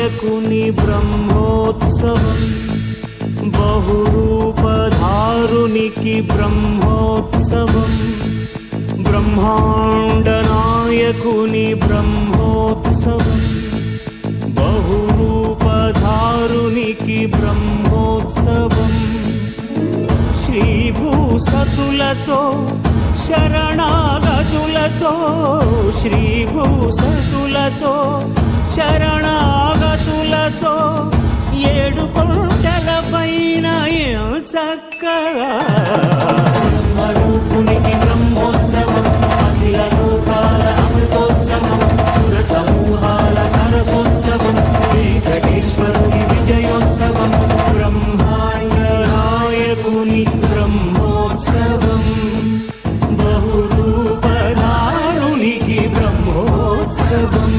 నాయకుని బ్రహ్మోత్సవం బహురూపధారునికి బ్రహ్మోత్సవం బ్రహ్మాండ నాయకుని బ్రహ్మోత్సవం బహురూపధారునికి బ్రహ్మోత్సవం శ్రీభూసతులతో శరణాగతులతో శ్రీభూసతులతో శరణాగతులతో ఏడు కొండల పైన చక్కగా బ్రహ్మరూపునికి బ్రహ్మోత్సవం అఖిల లోకాల అమృతోత్సవం సుర సమూహాల సరసోత్సవం వెంకటేశ్వరుని విజయోత్సవం బ్రహ్మాండ నాయకుని బ్రహ్మోత్సవం బహురూపధారునికి బ్రహ్మోత్సవం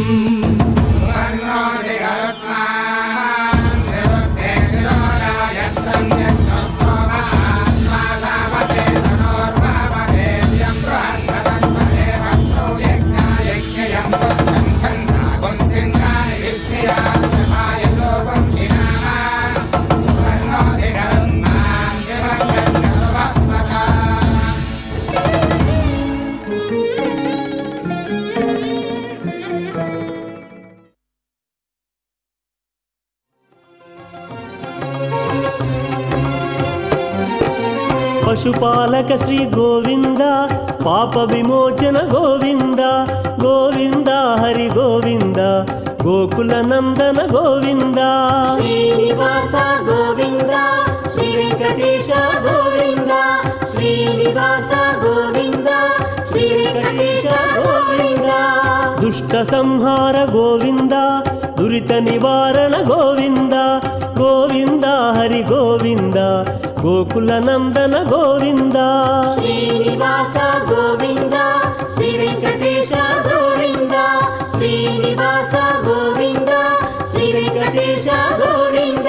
పశుపాలక శ్రీ గోవింద పాప విమోచన గోవింద గోవింద హరి గోవింద గోకుల నందన గోవింద శ్రీనివాస గోవింద శ్రీ వెంకటేశ గోవింద శ్రీనివాస గోవింద శ్రీ వెంకటేశ గోవింద దుష్ట సంహార గోవింద దురిత నివారణ గోవింద గోవింద హరి గోవింద గోకుల నందన గోవింద శ్రీనివాస గోవింద శ్రీ వెంకటేశ గోవింద శ్రీనివాస గోవింద శ్రీ వెంకటేశ గోవింద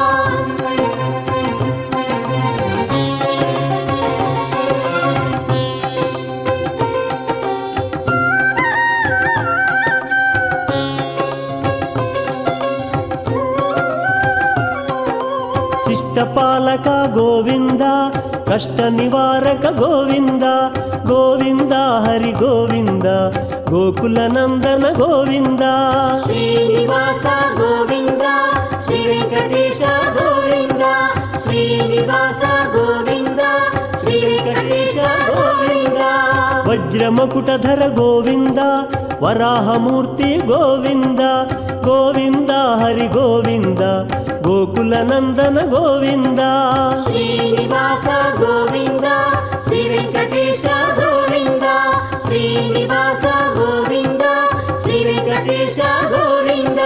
శిష్టపాలక గోవింద కష్ట నివారక గోవింద గోవింద హరి గోవింద గోకుల నందన గోవింద శ్రీనివాస గోవింద శ్రీ వెంకటేశ గోవింద శ్రీనివాస గోవింద శ్రీ వెంకటేశ గోవింద వజ్రమకుటధర గోవింద వరాహమూర్తి గోవింద గోవింద హరి గోవింద గోకుల నందన గోవింద శ్రీనివాస గోవింద శ్రీ వెంకటేశ గోవింద శ్రీనివాస గోవింద శ్రీ వెంకటేశ గోవింద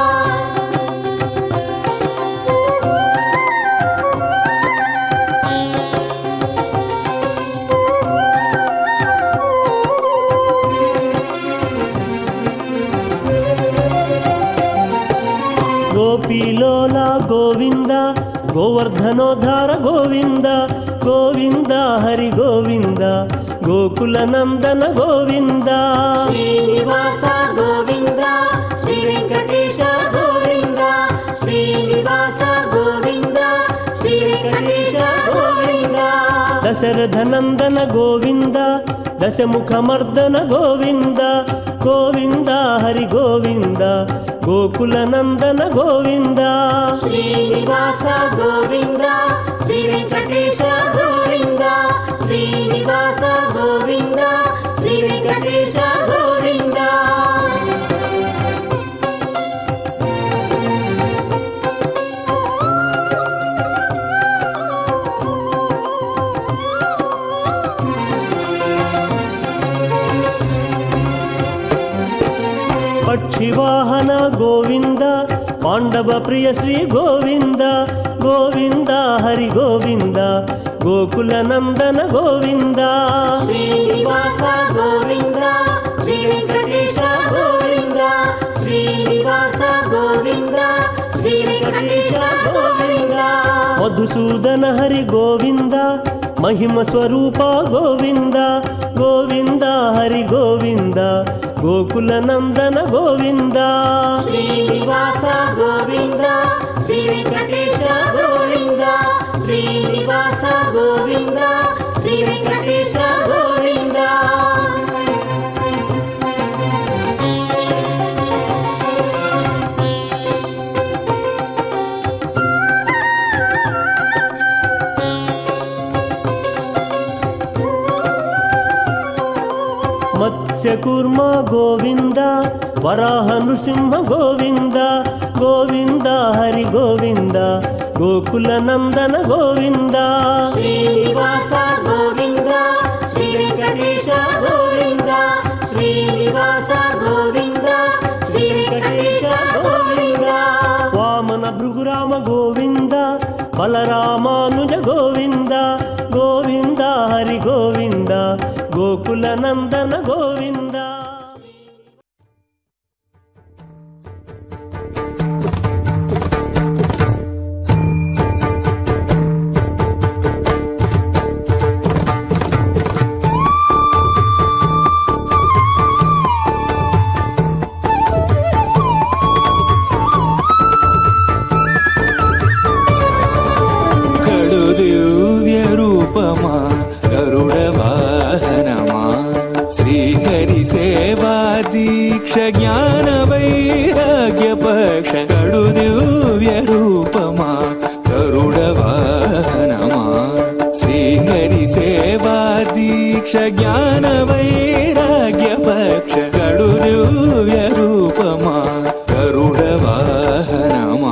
గోపీలోల గోవింద గోవర్ధనోద్ధార గోవింద గోవింద హరి గోవింద గోకుల నందన గోవింద శ్రీనివాస గోవింద శ్రీ వెంకటేశ గోవింద శ్రీనివాస గోవింద శ్రీ వెంకటేశ గోవింద దశరథ నందన గోవింద దశముఖమర్దన గోవింద గోవింద హరి గోవింద గోకుల నందన గోవింద శ్రీనివాస గోవింద శ్రీ వెంకటేశ గోవింద శ్రీనివాస గోవింద శ్రీ వెంకటేశ గోవింద పక్షివాహన గోవింద పాండవ ప్రియ శ్రీ గోవింద గోవింద హరి గోవింద గోకుల నందన గోవింద శ్రీనివాస గోవింద శ్రీ వెంకటేశ గోవింద శ్రీనివాస గోవింద శ్రీ వెంకటేశ గోవింద మధుసూదన హరి గోవింద మహిమ స్వరూప గోవింద గోవింద హరి గోవింద గోకుల నందన గోవింద శ్రీనివాస గోవింద శ్రీ వెంకటేశ గోవింద శ్రీనివాస గోవింద శ్రీ వెంకటేశ గోవింద మత్స్యకూర్మ గోవింద వరాహ నృసింహ గోవింద గోవింద హరి గోవింద గోకుల నందన గోవింద శ్రీనివాస గోవింద శ్రీ వెంకటేశ గోవింద శ్రీనివాస గోవింద శ్రీ వెంకటేశ గోవింద వామన భృగురామ గోవింద బలరామానుజ గోవింద గోవింద హరి గోవింద గోకుల నందన గోవింద కడు దివ్య రూపమా గరుడ వాహనమా శ్రీహరి సేవా దీక్ష జ్ఞాన వైరాగ్య పక్ష కడు దివ్య రూపమా గరుడ వాహనమా శ్రీహరి సేవా దీక్ష జ్ఞాన వైరాగ్య పక్ష కడు దివ్య రూపమా గరుడ వాహనమా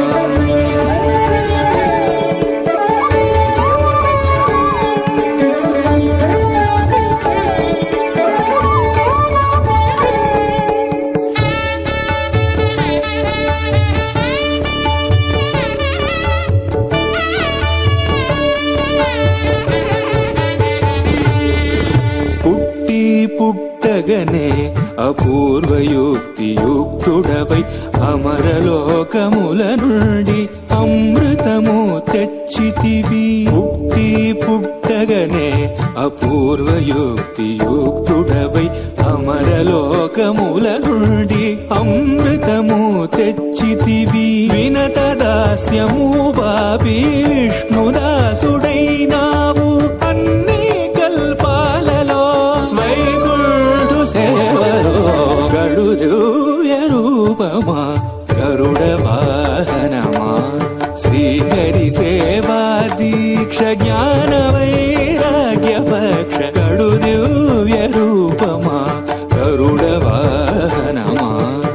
పుట్టి పుట్టగనే అపూర్వయుక్తి యుక్తుడవై అమరలోకముల నుండి అమృతము తెచ్చితివి పుట్టి పుట్టగనే అపూర్వయుక్తి యుక్తుడవై అమరలోకముల నుండి అమృతము తెచ్చితివి వినత దాస్యము బాబి విష్ణుదాసుడైనావు అన్ని కల్పాలలో వైకుంఠు సేవలో గడు దివ్య రూపమా గరుడ వాహనమా శ్రీహరి సేవా దీక్ష జ్ఞాన వైరాగ్య పక్ష గడు దివ్య రూపమా గరుడ వాహనమా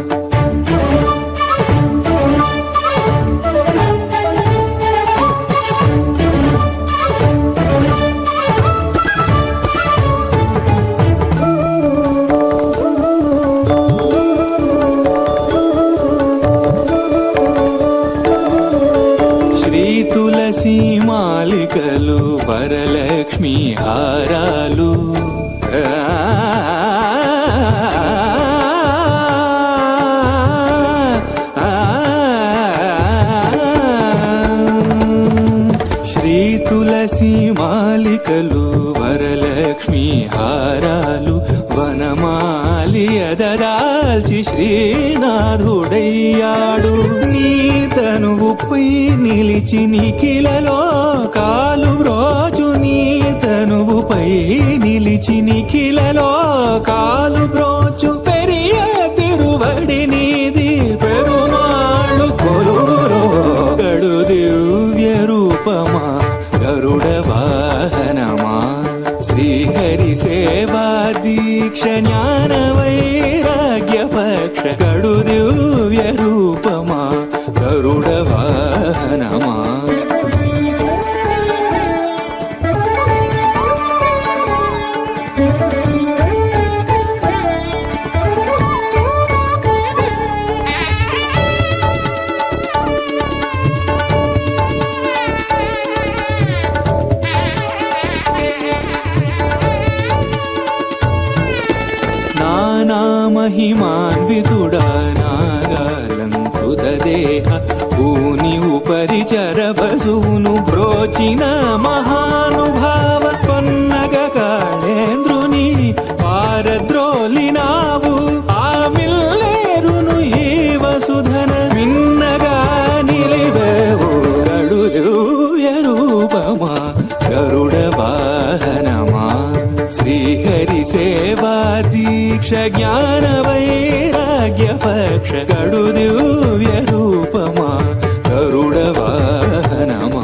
శ్రీ తులసి మాలికలు వరలక్ష్మి హారాలు శ్రీ తులసి మాలికలు వరలక్ష్మి హారాలు వనమాలి ఎదరాల్చి శ్రీనాథుడయ్యాడు నీ తనువుపై నిలిచి నిఖిలలో కాలు రోజు నీ తనువుపై నిలిచి నిఖిలలో కాలు బ్రోచు పెరియ తిరువడి నీది పెరుమాళ్ళు కొలురో గడు దివ్య రూపమా గరుడ వాహనమా శ్రీహరి సేవా దీక్ష జ్ఞాన వైరాగ్య పక్ష గడు దివ్య రూపమా గరుడ వాహనమా నానామహిమాన్వితుడా నాగాలంకృత దేహ భూని ఉపరి చరవసువును బ్రోచిన మహానుభావ కొన్నగ కాళేంద్రుని పారద్రోలినావు రక్ష గడు దివ్య రూపమా గరుడ వాహనమా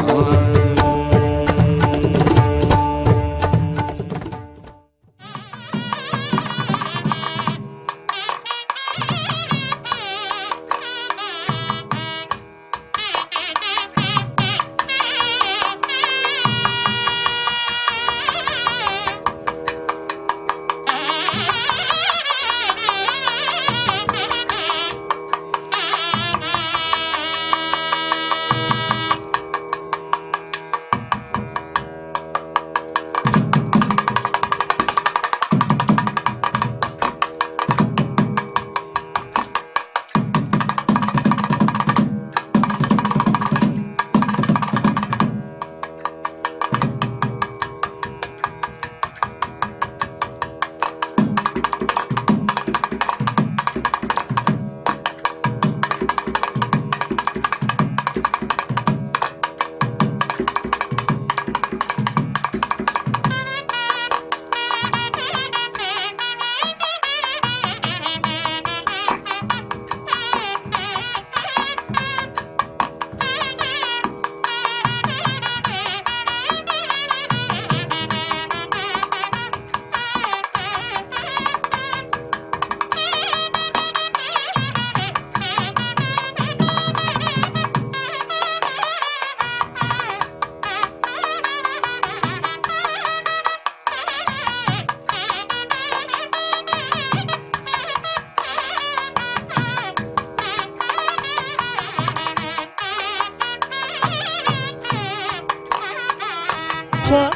చ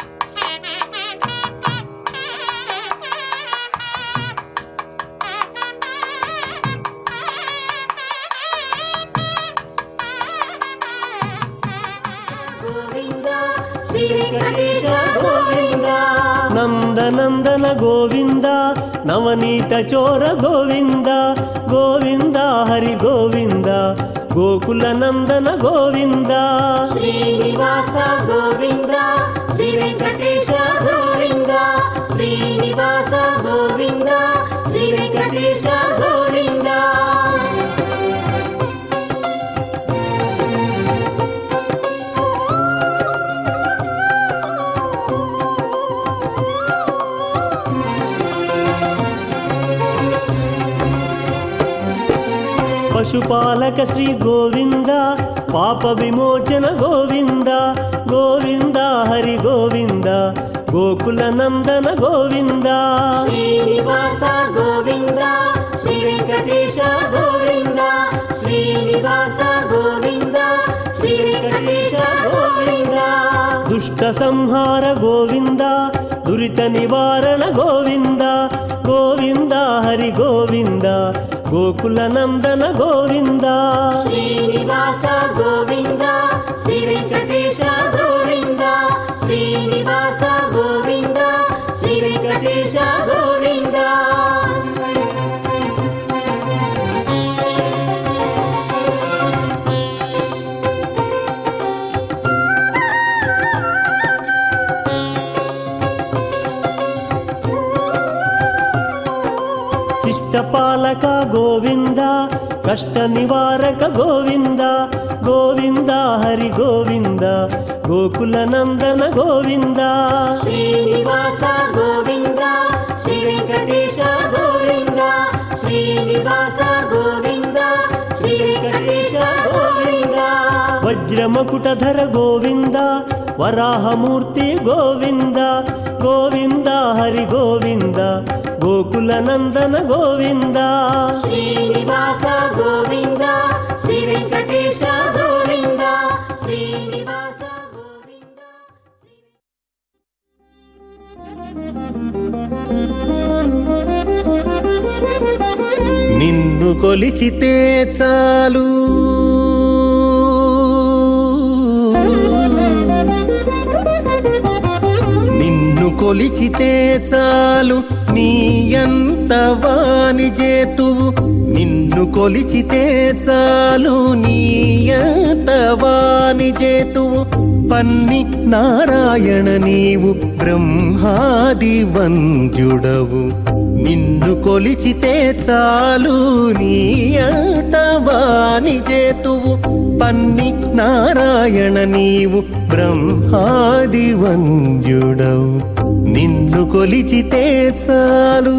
గోవింద శ్రీ వెంకటేశ గోవింద నందనందన గోవింద నవనీత చోర గోవింద గోవింద హరి గోవింద గోకుల నందన గోవింద శ్రీనివాస గోవింద శ్రీ వెంకటేశ గోవింద శ్రీనివాస గోవింద శ్రీ వెంకటేశ గోవింద పశుపాలక శ్రీ గోవింద పాప విమోచన గోవింద గోవింద హరి గోవింద గోకుల నందన గోవింద శ్రీనివాస గోవింద శ్రీ వెంకటేశ గోవింద శ్రీనివాస గోవింద శ్రీ వెంకటేశ గోవింద దుష్ట సంహార గోవింద దురిత నివారణ గోవింద గోవింద హరి గోవింద గోకుల నందన గోవింద శ్రీనివాస గోవింద శ్రీ వెంకటేశ గోవింద శ్రీనివాస గోవింద శ్రీ వెంకటేశ గోవింద శిష్టపాలక గోవింద కష్ట నివారక గోవింద గోవింద హరి గోవింద గోకుల నందన గోవింద శ్రీనివాస గోవింద శ్రీ వెంకటేశ గోవింద శ్రీనివాస గోవింద శ్రీ వెంకటేశ గోవింద వజ్రమకుటధర గోవింద వరాహమూర్తి గోవింద గోవింద హరి గోవింద గోకుల నందన గోవింద శ్రీనివాస గోవింద శ్రీ వెంకటేశ గోవింద శ్రీనివాస గోవింద నిన్ను కొలిచితే చాలు నిన్ను కొలిచితే చాలు నీ ఎంత వాని చేతువు నిన్ను కొలిచితే చాలు నీ ఎంత వాని చేతువు పన్ని నారాయణ నీవు బ్రహ్మాది వంద్యుడవు నిన్ను కొలిచితే చాలు నీయతవాని చేతువు పన్ని నారాయణ నీవు బ్రహ్మాది వంద్యుడవు నిన్ను కొలిచితే చాలు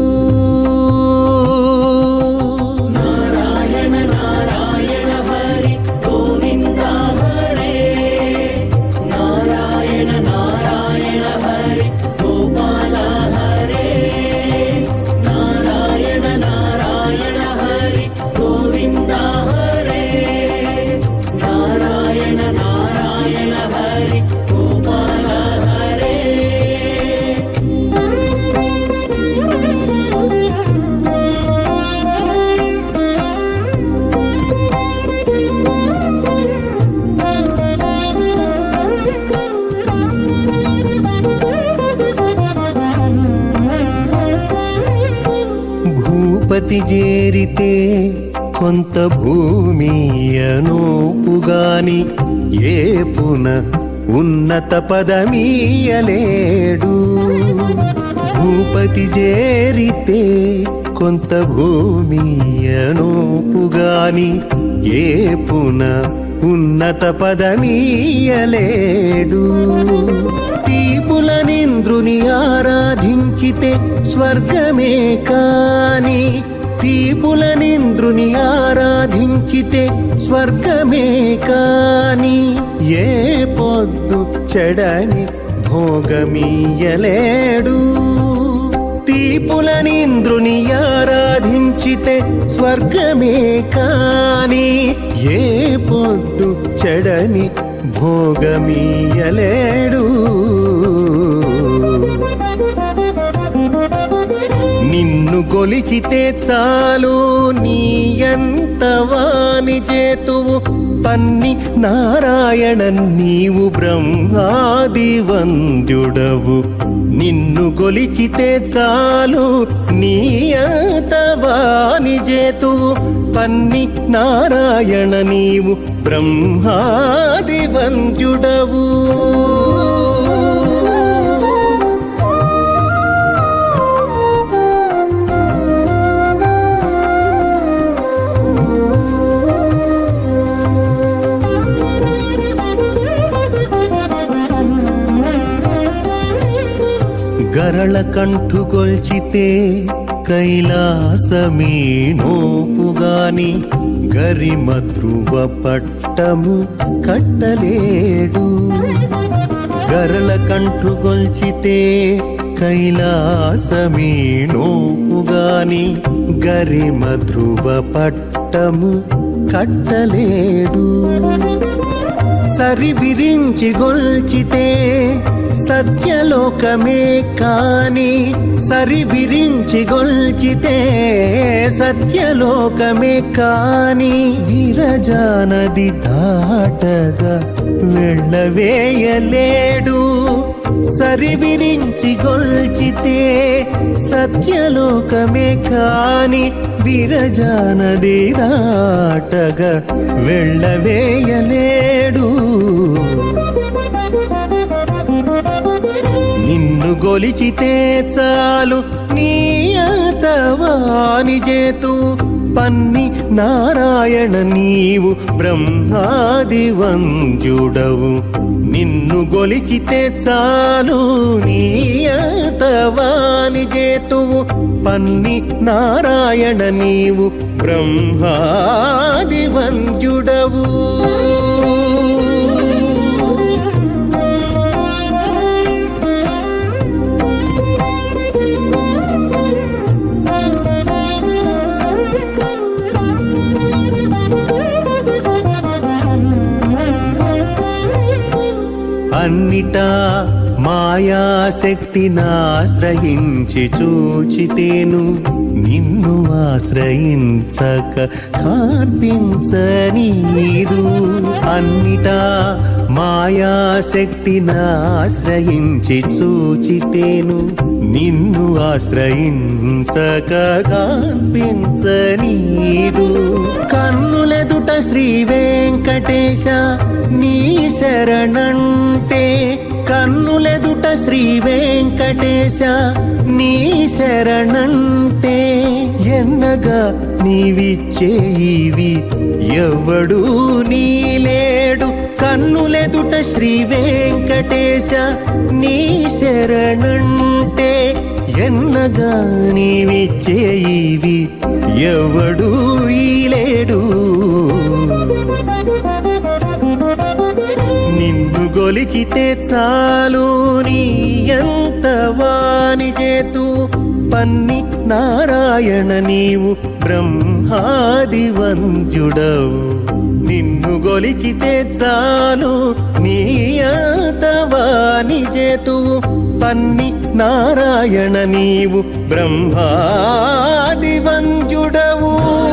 భూపతి చేరితే కొంత భూమియనోపుగాని ఏపున ఉన్నత పదమీయలేడు భూపతి చేరితే కొంత భూమియనోపుగాని ఏపున ఉన్నత పదమీయలేడు తీపులనింద్రుని ఆరాధించితే స్వర్గమే కాని తీపులనింద్రుని ఆరాధించితే స్వర్గమే కాని ఏ పొద్దు చెడని భోగమీయలేడు తీపులనింద్రుని ఆరాధించితే స్వర్గమే కాని ఏ పొద్దు చెడని భోగమీయలేడు నిన్ను కొలిచితే చాలు నీయంత వాని చేతువు పన్ని నారాయణ నీవు బ్రహ్మాది వంద్యుడవు నిన్ను కొలిచితే చాలు నీయంత వాని చేతువు పన్ని నారాయణ నీవు బ్రహ్మాది వంద్యుడవు గరళ కంఠుకొల్చితే కైలాసమీ నోపుగాని గరిమ ధ్రువ పట్టము కట్టలేడు గరళ కంఠుకొల్చితే కైలాసమీ నోపుగాని గరిమ ధ్రువ పట్టము కట్టలేడు సరి విరించి గొల్చితే సత్యలోకమే కాని సరి విరించి గొల్చితే సత్యలోకమే కాని విరజానది దాటగా వెళ్ళవేయలేడు సరి విరించి గొల్చితే సత్యలోకమే కాని విరజానది దాటగా వెళ్ళవేయలేడు నిన్ను గొలిచితే చాలు నీ అతవాని చేతు పన్ని నారాయణ నీవు బ్రహ్మాది వంద్యుడవు నిన్ను గొలిచితే చాలు నీ అతవాని చేతువు పన్ని నారాయణ నీవు బ్రహ్మాది వంద్యుడవు అన్నిటా మాయాశక్తినాశ్రయించి చూచితేను నిన్ను ఆశ్రయించక కార్పించనీదు అన్నిటా మాయాశక్తినాశ్రయించి చూచితేను నిన్ను ఆశ్రయించక కార్పించనీదు కన్నులెదుట శ్రీ వెంకటేశ నీ శరణంటే కన్నులెదుట శ్రీ వెంకటేశ నీ శరణంటే ఎన్నగా నీవిచ్చేయివి ఎవడు నీలేడు కన్నులెదుట శ్రీ వెంకటేశ నీ శరణంటే ఎన్నగా నీవిచ్చేయివి ఎవడు ఈలేడు నిన్ను గొలిచితే చాలు నీ ఎంత వాని చేతు పన్ని నారాయణ నీవు బ్రహ్మాది వంద్యుడవు నిన్ను గొలిచితే చాలు నీ ఎంత వాని చేతువు పన్ని నారాయణ నీవు బ్రహ్మాది వంద్యుడవు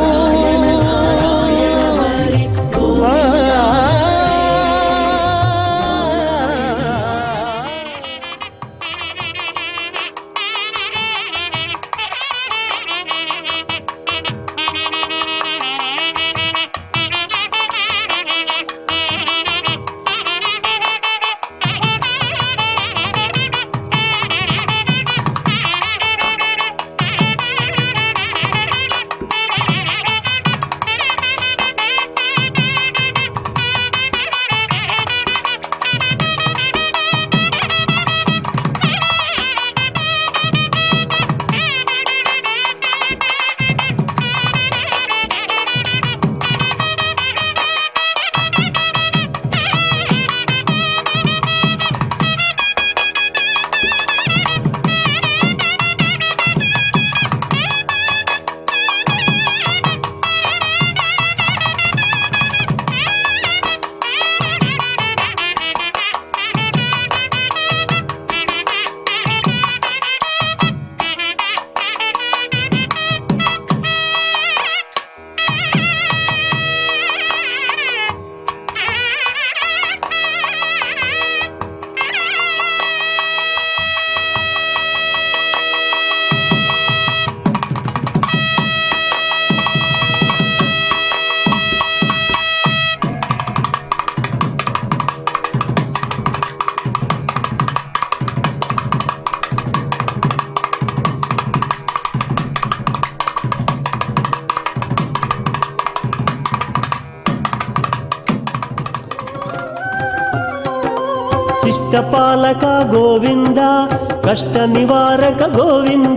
శిష్టపాలక గోవింద కష్ట నివారక గోవింద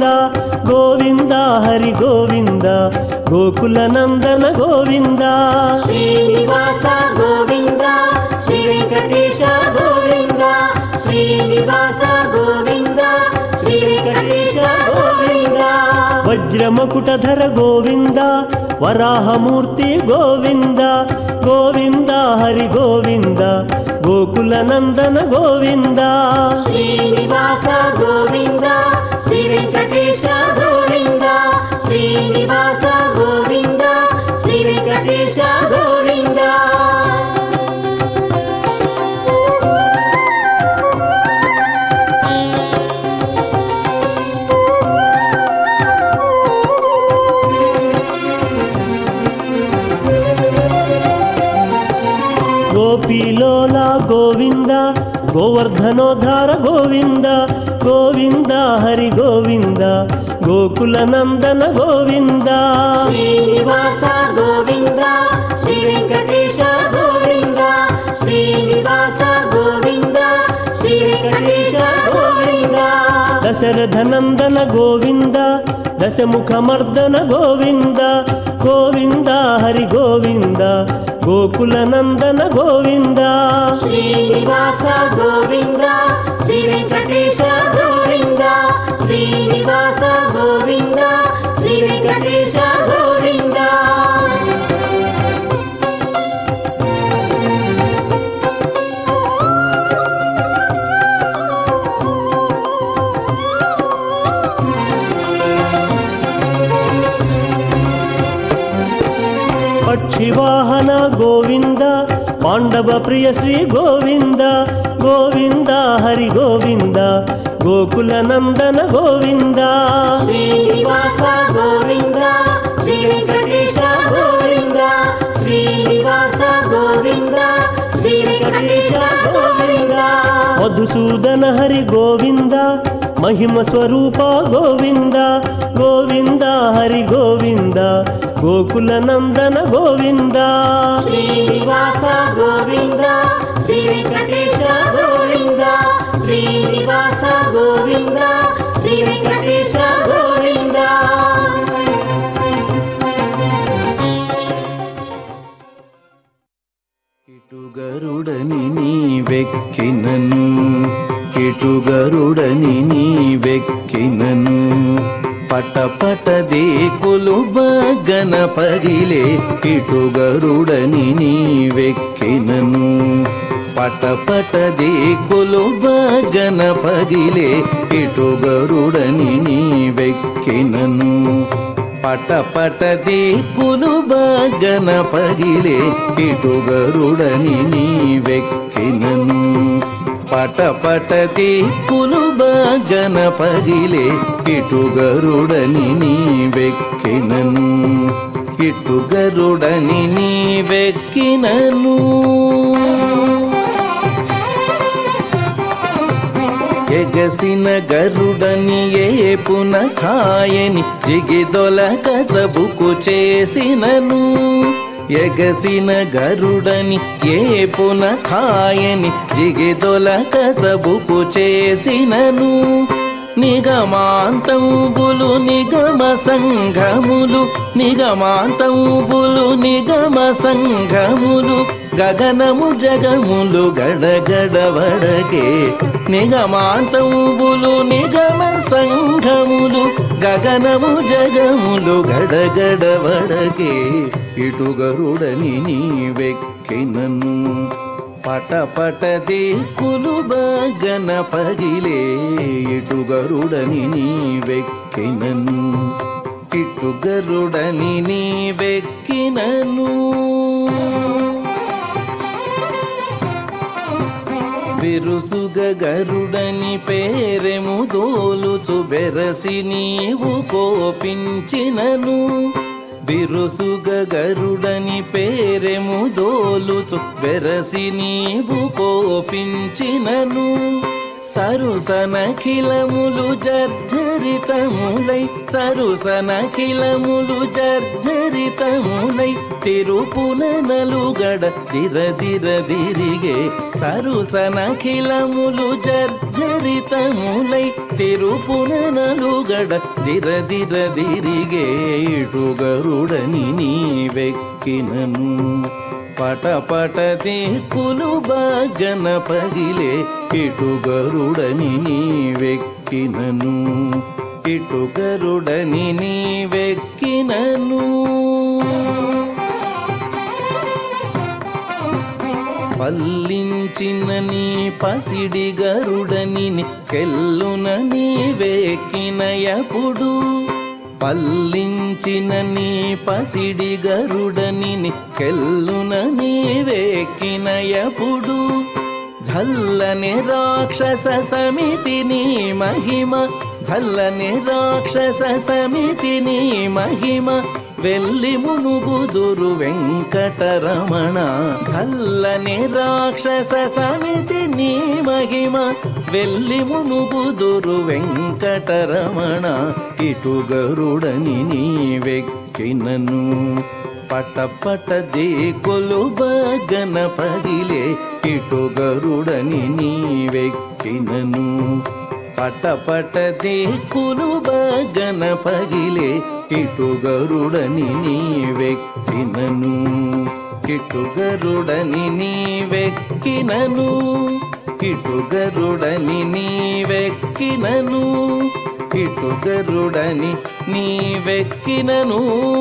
గోవింద హరి గోవింద గోకుల నందన గోవింద శ్రీనివాస గోవింద శ్రీ వెంకటేశ గోవింద శ్రీనివాస గోవింద శ్రీ వెంకటేశ గోవింద వజ్రమకుటధర గోవింద వరాహమూర్తి గోవింద గోవింద హరి గోవింద గోకుల నందన గోవింద శ్రీనివాస గోవింద శ్రీ వెంకటేశ గోవింద శ్రీనివాస గోవింద శ్రీ వెంకటేశ గోవింద గోపీలోల గోవింద గోవర్ధనోద్ధార గోవింద గోవింద హరి గోవింద గోకుల నందన గోవింద శ్రీనివాస గోవింద శ్రీ వెంకటేశ గోవింద శ్రీనివాస గోవింద శ్రీ వెంకటేశ గోవింద దశరథ నందన గోవింద దశముఖమర్దన గోవింద గోవింద హరి గోవింద గోకుల నందన గోవింద శ్రీనివాస గోవింద శ్రీ వెంకటేశ గోవింద శ్రీనివాస గోవింద శ్రీ వెంకటేశ గోవింద పక్షివాహన గోవింద పాండవ ప్రియ శ్రీ గోవింద గోవింద హరి గోవింద గోకుల నందన గోవింద శ్రీనివాస గోవింద శ్రీ వెంకటేశ గోవింద శ్రీనివాస గోవింద శ్రీ వెంకటేశ గోవింద మధుసూదన హరి గోవింద మహిమ స్వరూప గోవింద గోవింద హరి గోవింద గోకుల నందన గోవింద శ్రీనివాస గోవింద శ్రీ వెంకటేశ గోవింద శ్రీనివాస గోవింద శ్రీ వెంకటేశ గోవింద కిటుగరుడని నీ వెక్కినను కిటుగరుడని నీ వెక్కినను పట పట దేకులు బగన పగిలే కిటుగరుడని నీ వెక్కినను పట పట దేకులు బగన పగిలే కిటుగరుడని నీ వెక్కినను పట పట దిక్కులు బగన పగిలే ఇటుగరుడని నీ వెక్కినను పట పట దిక్కులు బగన పగిలే ఇటుగరుడని నీ వెక్కినను ఇటుగరుడని నీ వెక్కినను ఎగసిన గరుడని ఏపున ఖాయని జిగిదొల కసబుకు చేసినను ఎగసిన గరుడని ఏపున ఖాయని జిగిదొల కసబుకు చేసినను నిగమాంతంబులు నిగమ సంఘములు నిగమాంతంబులు నిగమ సంఘములు గగనము జగములు గడగడవడకే నిగమాంతంబులు నిగమ సంఘములు గగనము జగములు గడగడవడకే ఇటు గరుడని నీ వెక్కినను పట పట దిక్కులు బగన పగిలే ఇటు గరుడని నీ వెక్కినను ఇటు గరుడని నీ వెక్కినను బిరుసుగ గరుడని పేరెము దోలుచు బెరసి నీవు కోపించినను బిరుసుగ గరుడని పేరెము దోలుచు బెరసి నీవు కోపించినను సరుసనఖిలములు జర్జరితములై సరుసనఖిలములు జర్జరితములై తిరుపున నలుగడ దిర దిర దిరిగే సరుసనఖిలములు జర్జరితములై తిరుపున నలుగడ దిర దిర దిరిగే ఇటు గరుడని నీ వెక్కినను పట పట దిక్కులు బగన పగిలే ఇటు గరుడని నీ వెక్కినను ఇటు గరుడని నీ వెక్కినను పల్లించిన నీ పసిడి గరుడని కెల్లున నీ వెక్కినయపుడు పల్లించిన నీ పసిడి గరుడని కెల్లున నీ వెక్కినయపుడు ఝల్లని రాక్షస సమితి నీ మహిమ ఝల్లని రాక్షస సమితి నీ మహిమ వెళ్ళి మునుగుదురు వెంకటరమణ ఝల్లని రాక్షస సమితి నీ మహిమ వెళ్ళి మునుగుదురు వెంకటరమణ ఇటు గరుడని నీ వెక్కినను పట పట దేకులు బగన పగిలే ఇటు గరుడని నీ వెక్కినను పట పట దేకులు బగన పగిలే ఇటు గరుడని నీ వెక్కినను ఇటు గరుడని నీ వెక్కినను ఇటు గరుడని నీ వెక్కినను ఇటు గరుడని నీ వెక్కినను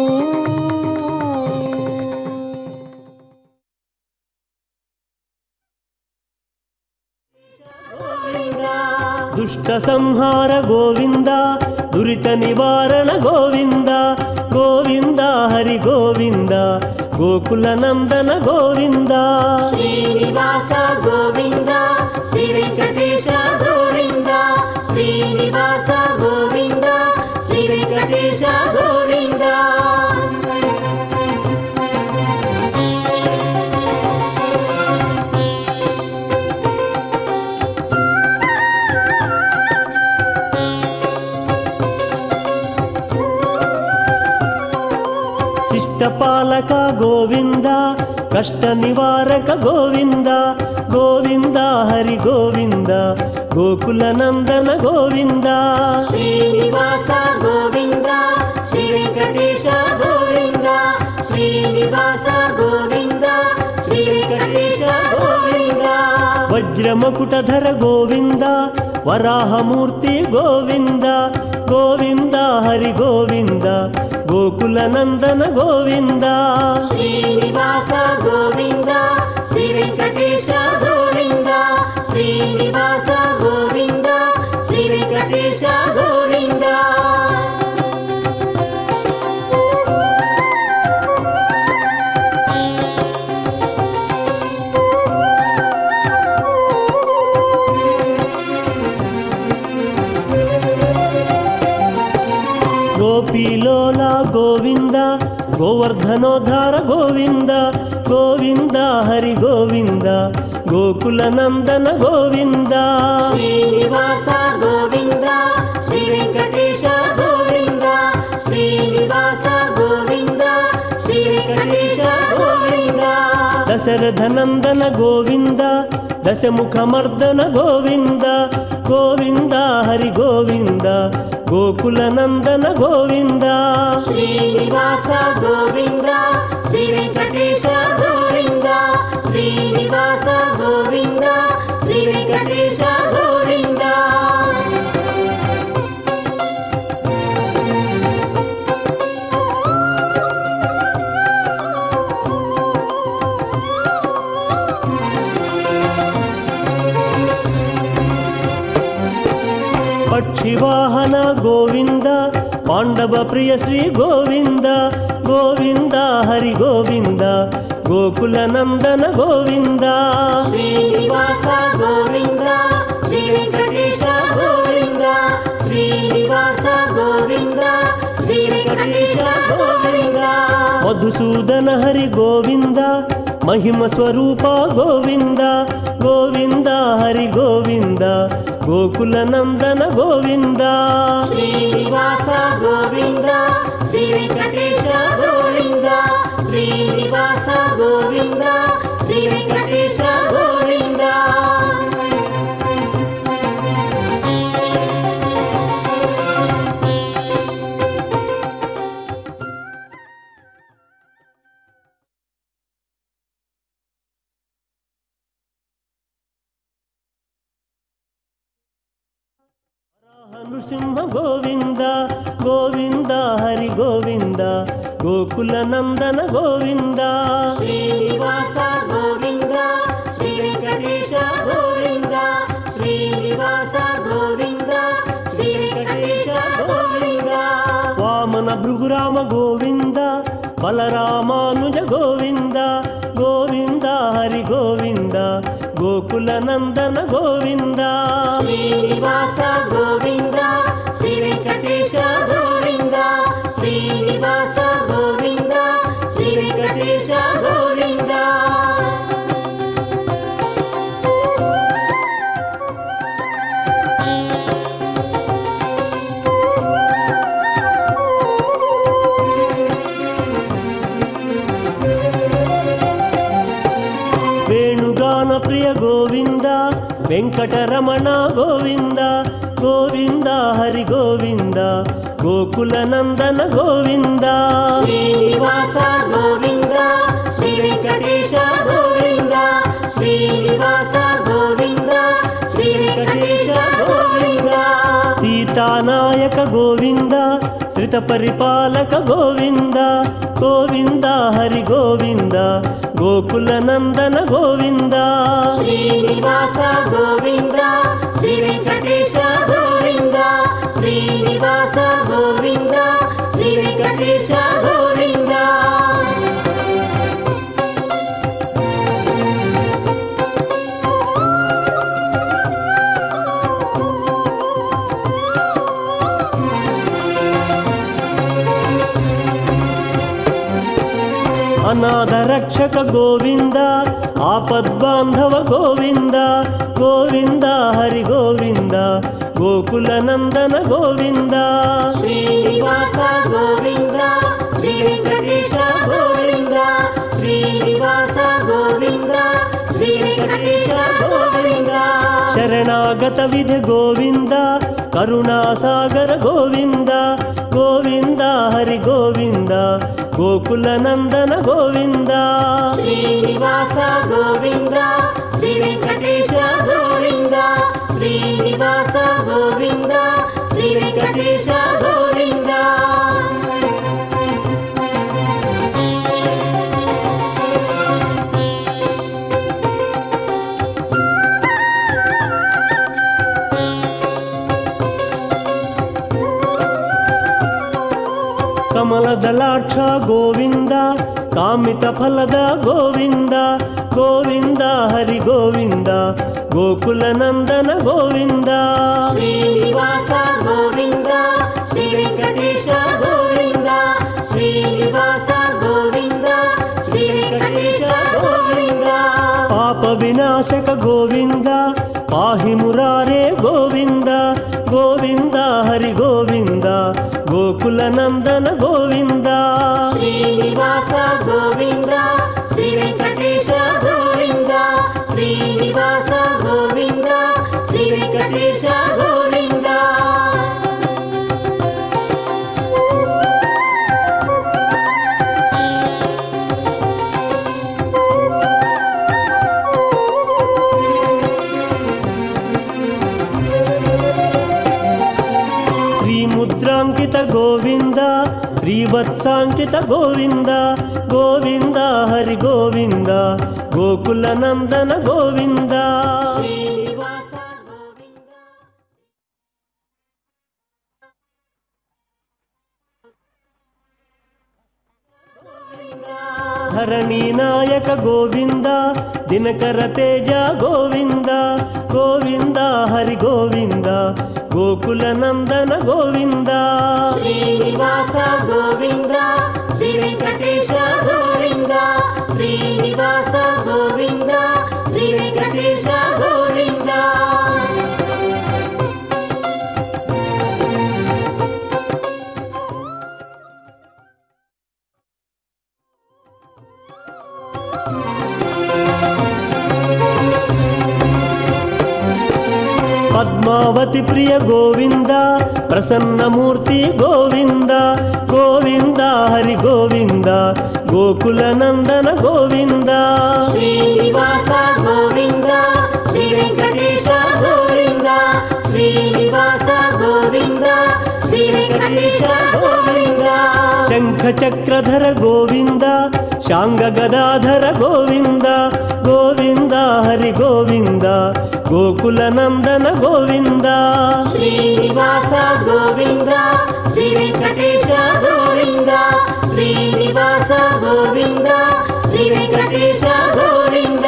దుష్ట సంహార గోవింద దురిత నివారణ గోవింద గోవింద హరి గోవింద గోకుల నందన గోవింద శ్రీనివాస గోవింద శ్రీ వెంకటేశ గోవింద శ్రీనివాస గోవింద శ్రీ వెంకటేశ గోవింద ఇష్టపాలక గోవింద కష్ట నివారక గోవింద గోవింద హరి గోవింద గోకుల నందన గోవింద శ్రీనివాస గోవింద శ్రీ వెంకటేశ గోవింద శ్రీనివాస గోవింద శ్రీ వెంకటేశ గోవింద వజ్రమకుటధర గోవింద వరాహమూర్తి గోవింద గోవింద హరి గోవింద గోకుల నందన గోవింద శ్రీనివాస గోవింద శ్రీ వెంకటేశ గోవింద శ్రీనివాస గోవింద శ్రీ వెంకటేశ గోవింద గోపీలోల గోవింద గోవర్ధనోద్ధార గోవింద గోవింద హరి గోవింద గోకుల నందన గోవింద శ్రీనివాస గోవింద శ్రీ వెంకటేశ గోవింద శ్రీనివాస గోవింద శ్రీ వెంకటేశ గోవింద దశరథ నందన గోవింద దశముఖమర్దన గోవింద గోవింద హరి గోవింద గోకుల నందన గోవింద శ్రీనివాస గోవింద శ్రీ వెంకటేశ గోవింద శ్రీనివాస గోవింద శ్రీ వెంకటేశ గోవింద పక్షివాహన గోవింద పాండవ ప్రియ శ్రీ గోవింద గోవింద హరి గోవింద గోకుల నందన గోవింద శ్రీనివాస గోవింద శ్రీ వెంకటేశ గోవింద శ్రీనివాస గోవింద శ్రీ వెంకటేశ గోవింద మధుసూదన హరి గోవింద మహిమ స్వరూప గోవింద గోవింద హరి గోవింద గోకుల నందన గోవింద శ్రీనివాస గోవింద శ్రీ వెంకటేశ గోవింద శ్రీనివాస గోవింద శ్రీ వెంకటేశ గోవింద నృసింహ గోవింద గోవింద హరి గోవింద గోకుల నందన గోవింద శ్రీనివాస గోవింద శ్రీ వెంకటేశ గోవింద శ్రీనివాస గోవింద శ్రీ వెంకటేశ గోవింద వామన భృగురామ గోవింద బలరామానుజ గోవింద గోవింద హరి గోవింద గోకుల నందన గోవింద శ్రీనివాస గోవింద శ్రీ వెంకటేశ గోవింద శ్రీనివాస గోవింద శ్రీ వెంకటేశ గోవింద వేణుగాన ప్రియ గోవింద వెంకటరమణ గోవింద గోవింద హరి గోవింద గోకుల నందన గోవింద శ్రీనివాస గోవింద శ్రీ వెంకటేశ గోవింద శ్రీనివాస గోవింద శ్రీ వెంకటేశ గోవింద సీతానాయక గోవింద శ్రిత పరిపాలక గోవింద గోవింద హరి గోవింద గోకుల నందన గోవింద శ్రీనివాస గోవింద శ్రీ వెంకటేశ గోవింద శ్రీనివాస గోవింద శ్రీ వెంకటేశ గోవింద అనాథ రక్షక గోవింద ఆపద్బాంధవ గోవింద గోవింద హరి గోవింద గోకుల నందన గోవింద శ్రీనివాస గోవింద శ్రీ వెంకటేశ గోవింద శ్రీనివాస గోవింద శ్రీ వెంకటేశ గోవింద శరణాగత విధి గోవింద కరుణాసాగర గోవింద గోవింద హరి గోవింద గోకుల నందన గోవింద శ్రీనివాస గోవింద శ్రీ వెంకటేశ గోవింద శ్రీనివాస గోవింద శ్రీ వెంకటేశ గోవింద ಕಮಲದಲಾಕ್ಷ ಗೋವಿಂದ ಕಾಮಿತ ಫಲದ ಗೋವಿಂದ ಗೋವಿಂದ ಹರಿ ಗೋವಿಂದ ಗೋಕುಲ ನಂದನ ಗೋವಿಂದ శ్రీనివాస గోవింద శ్రీ వెంకటేశ గోవింద శ్రీనివాస గోవింద శ్రీ వెంకటేశ గోవింద ಪಾಪ ವಿನಾಶಕ ಗೋವಿಂದ ಪಾಹಿ ಮುರಾರೇ ಗೋವಿಂದ ಗೋವಿಂದ ಹರಿ ಗೋವಿಂದ ಗೋಕುಲ ನಂದನ ಗೋವಿಂದ శ్రీనివాస గోవింద శ్రీ వెంకటేశ గోవింద శ్రీనివాస గోవింద శ్రీ వెంకటేశ గోవింద శ్రీముద్రాంకిత గోవింద శ్రీవత్సాంకిత గోవింద గోవింద హరి గోవింద గోకుల నందన గోవింద శ్రీనివాస గోవింద ధరణి నాయక గోవింద దినకర తేజ గోవింద గోవింద హరి గోవింద గోకుల నందన గోవింద శ్రీనివాస గోవింద శ్రీ వెంకటేశ గోవింద శ్రీనివాస గోవింద శ్రీ వెంకటేశ గోవింద పద్మావతి ప్రియ గోవింద ప్రసన్నమూర్తి గోవింద గోవింద హరి గోవింద గోకుల నందన గోవింద శ్రీనివాస గోవింద శ్రీ వెంకటేశ గోవింద శ్రీనివాస గోవింద శ్రీ వెంకటేశ గోవింద శంఖ చక్రధర గోవింద శాంగ గదాధర గోవింద గోవింద హరి గోవింద గోకుల నందన గోవింద శ్రీనివాస గోవింద శ్రీ వెంకటేశ గోవింద శ్రీనివాస గోవింద శ్రీ వెంకటేశ గోవింద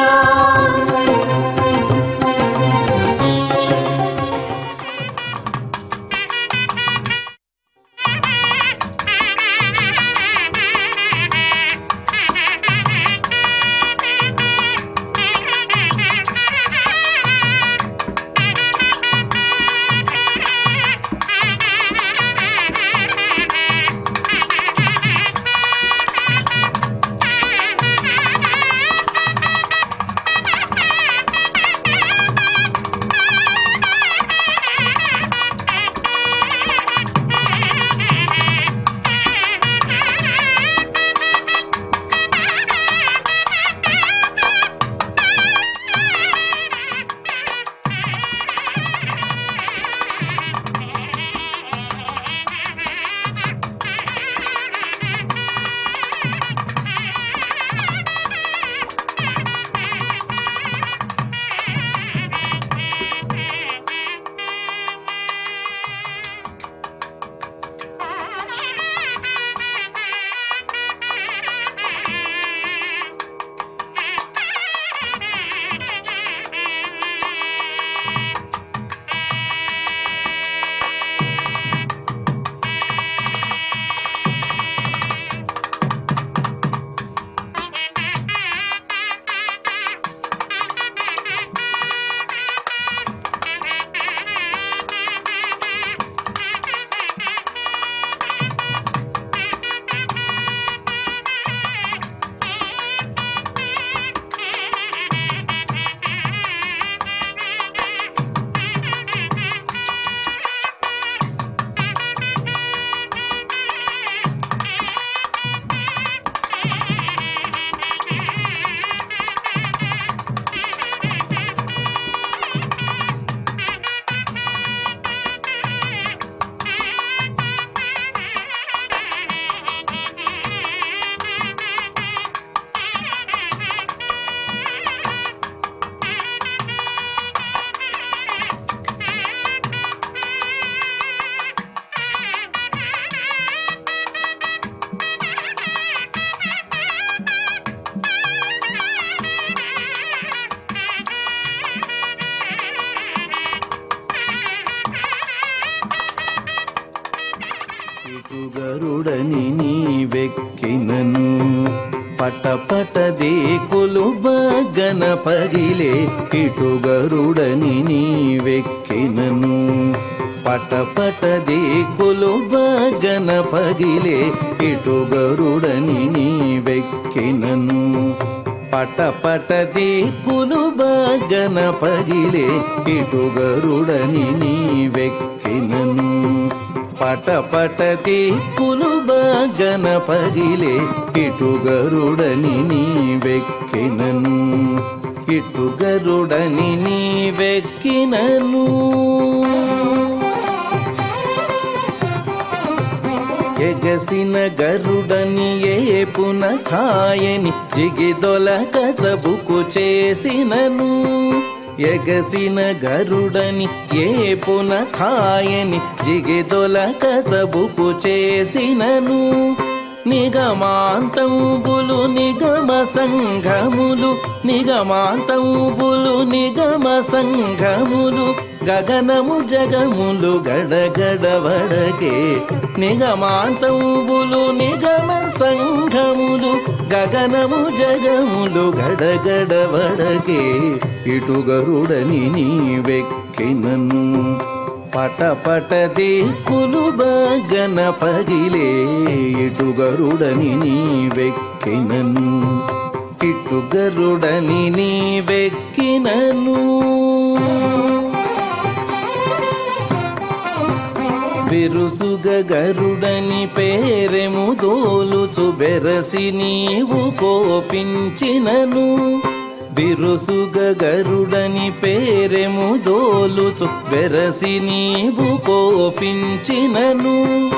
Thank you. పట పట దేకులు బగన పగిలే ఇటు గరుడని నీవెక్కినను పట పట దేకులు బగన పగిలే ఇటు గరుడని నీవెక్కినను పట పట దేకులు బగన పగిలే ఇటు గరుడని నీవెక్కినను పట పట దిక్కులు బాగన పగిలే ఇటు గరుడని నీవెక్కినను ఇటు గరుడని నీవెక్కినను ఎగసిన గరుడని ఏపున కాయని జిగిదొల కజబుకు చేసినను ఎగసిన గరుడని ఏపున కాయని జిగిదొల కజబుకు చేసినను నిగమాంతంబులు నిగమ సంఘములు నిగమాంతంబులు నిగమ సంఘములు గగనము జగములు గడగడవడకే నిగమాంతంబులు నిగమ సంఘములు గగనము జగములు గడగడవడకే ఇటు గరుడని నీవెక్కినను పట పట దిక్కులు బగన పగిలే ఇటు గరుడని నీవెక్కినను ఇటు గరుడని నీవెక్కినను బిరుసుగ గరుడని పేరెము దోలుచు బెరసి నీవు కోపించినను బిరుసుగ గరుడని పేరెము దోలుచు బెరసి నీవు కోపించినను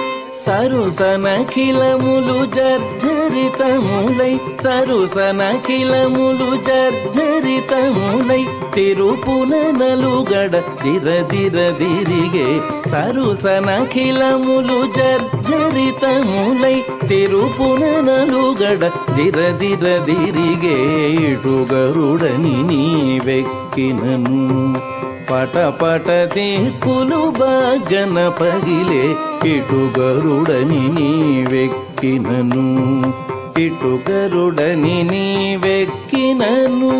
సరుసనఖిలములు జర్జరితములై సరుసనఖిలములు జర్జరితములై తిరుపున నలుగడ దిర దిర దిరిగే సరుసనఖిలములు జర్జరితములై తిరుపున నలుగడ దిర దిర దిరిగే ఇటు గరుడని నీవెక్కినను పట పట దిక్కులు బాగన పగిలే ఇటు గరుడని నీవెక్కినను ఇటు గరుడని నీవెక్కినను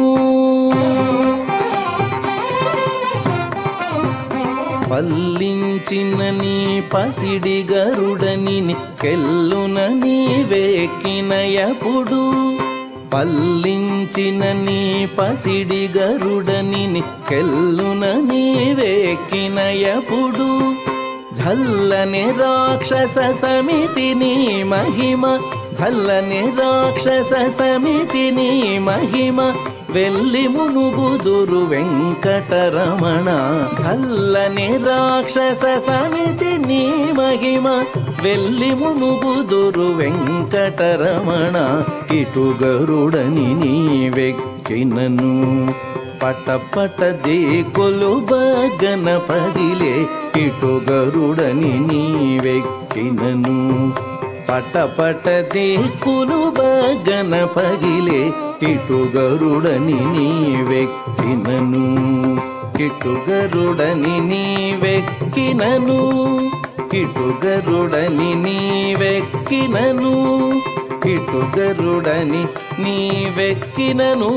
పల్లించిన నీ పసిడి గరుడని కెల్లున నీవెక్కినయపుడు పల్లించిన నీ పసిడి గరుడని కెల్లున నీవెక్కినయపుడు ఝల్లని రాక్షస సమితి నీ మహిమ ఝల్లని రాక్షస సమితి నీ మహిమ వెళ్ళి మునుగుదురు వెంకటరమణ ఝల్లని రాక్షస సమితి నీ మహిమ వెళ్ళి మునుగుదురు వెంకటరమణ ఇటు గరుడని నీవెక్కినను పట పట దేకులు బగన పగిలే ఇటు గరుడని నీవెక్కినను పట పట దేకులు బగన పగిలే ఇటు గరుడని నీవెక్కినను ఇటు గరుడని నీవెక్కినను ఇటు గరుడని నీవెక్కినను ఇటు గరుడని నీవెక్కినను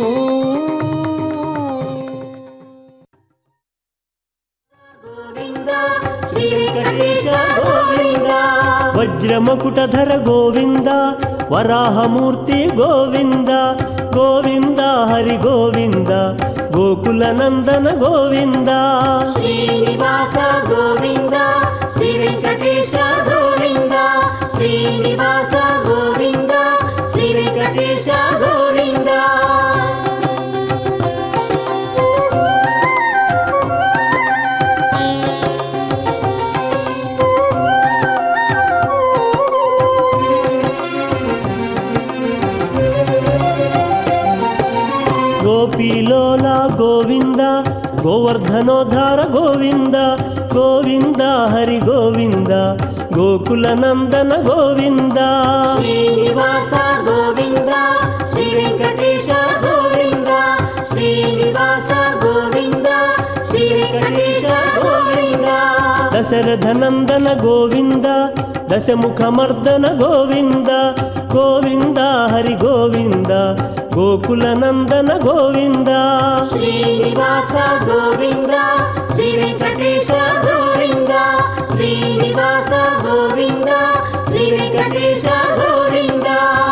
గోవింద శ్రీ వెంకటేశ గోవింద వజ్రమకుటధర గోవింద వరాహమూర్తి గోవింద గోవింద హరి గోవింద గోకుల నందన గోవింద శ్రీనివాస గోవింద శ్రీ వెంకటేశ గోవింద శ్రీనివాస గోవింద శ్రీ వెంకటేశ గోవింద గోపీలోల గోవింద గోవర్ధనోద్ధార గోవింద గోవింద హరి గోవింద గోకుల నందన గోవింద శ్రీనివాస గోవింద శ్రీ వెంకటేశ గోవింద శ్రీనివాస గోవింద శ్రీ వెంకటేశ గోవింద దశరథ నందన గోవింద దశముఖమర్దన గోవింద గోవింద హరి గోవింద గోకుల నందన గోవింద శ్రీనివాస గోవింద శ్రీ వెంకటేశ గోవింద శ్రీనివాస గోవింద శ్రీ వెంకటేశ గోవింద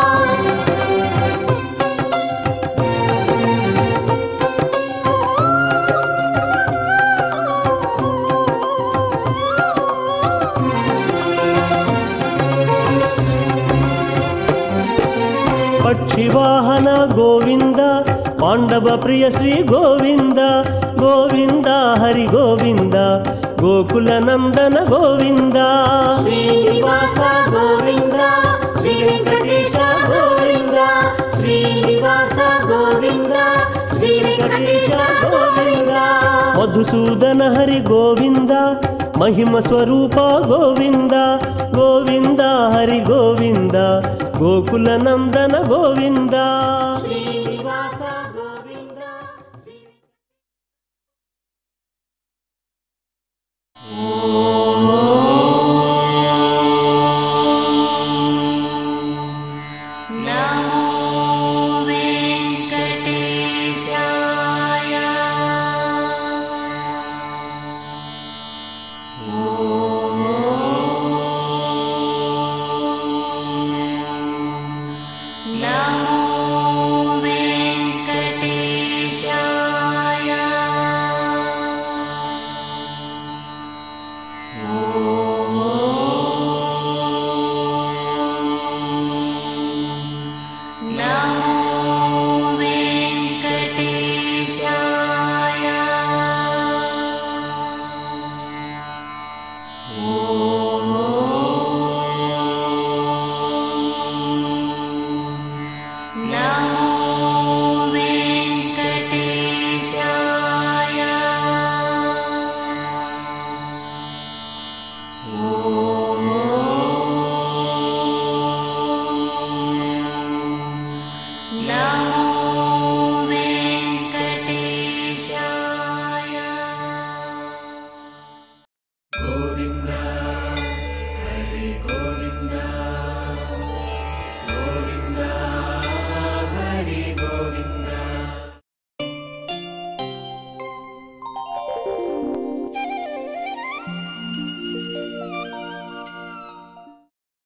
పక్షివాహన గోవింద పాండవ ప్రియ శ్రీ గోవింద గోవింద హరి గోవింద గోకుల నందన గోవింద శ్రీనివాస గోవింద శ్రీ వెంకటేశ గోవింద శ్రీనివాస గోవింద శ్రీ వెంకటేశ గోవింద మధుసూదన హరి గోవింద మహిమ స్వరూప గోవింద గోవింద హరి గోవింద గోకుల నందన గోవింద